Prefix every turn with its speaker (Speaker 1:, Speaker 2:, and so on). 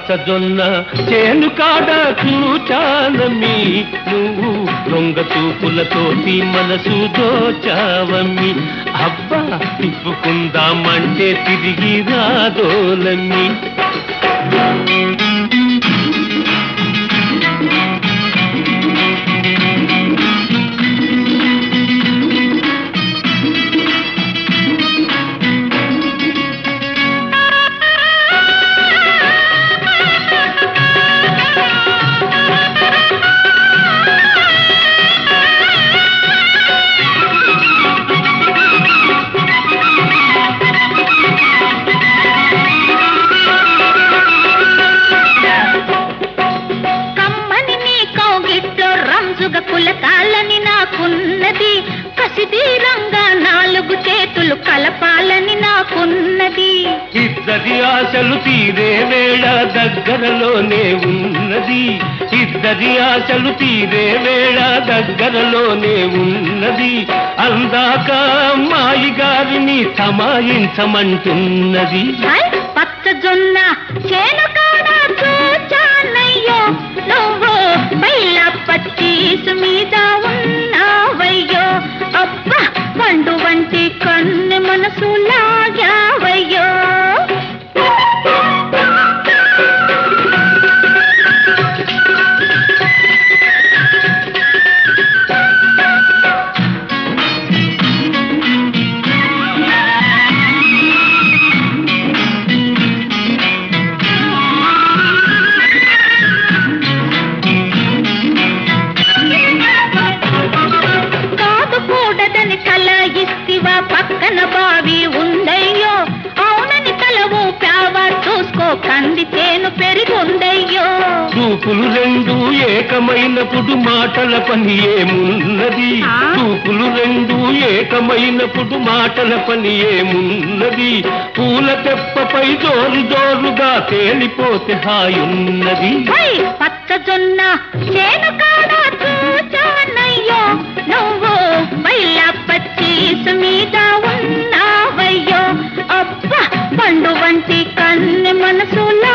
Speaker 1: పచ్చజొన్న చేను కాడ చూచానమ్మి నువ్వు దొంగ చూపులతోటి మనసు దోచావమ్మి అబ్బా తిప్పుకుందామంటే తిరిగి రాదోలమ్మి
Speaker 2: కమ్మని నీ కౌగిట్లో రంజుగ కులకాలని నాకున్నది కసిదీరంగా నాలుగు చేతులు కలపాలని నాకున్నది
Speaker 1: ఇద్దరి ఆశలు తీరే వేళ దగ్గరలోనే ఉన్నది ఇద్దరి ఆశలు తీరే వేళ దగ్గరలోనే ఉన్నది అందాక అమ్మాయి గారిని తమాయించమంటున్నది
Speaker 2: హై, పచ్చజొన్న చేను కాడ చూచానయ్యో నువ్వు బయల పచ్చీసు మీద ఉన్నావయ్యో అబ్బా పండు వంటి కన్ను మనసు లాగావయ్యో కాదు కూడదని తల ఇస్తివా పక్కన బావి ఉందయ్యో అవునని తల ఊపావా చూసుకో కంది చేను పెరిగుందయ్యో
Speaker 1: చూపులు రెండు ఏకమైనప్పుడు మాటల పని ఏమున్నది
Speaker 2: ఆ?
Speaker 1: చూపులు రెండు ఏకమైనప్పుడు మాటల పని ఏమున్నది పూల తెప్పపై జోరు జోరుగా తేలిపోతే హాయున్నది
Speaker 2: హై, పచ్చజొన్న చేను కాడ చూచానయ్యో నువ్వు బయల పచ్చీసు మీద ఉన్నావయ్యో అబ్బా పండు వంటి కన్ను మనసు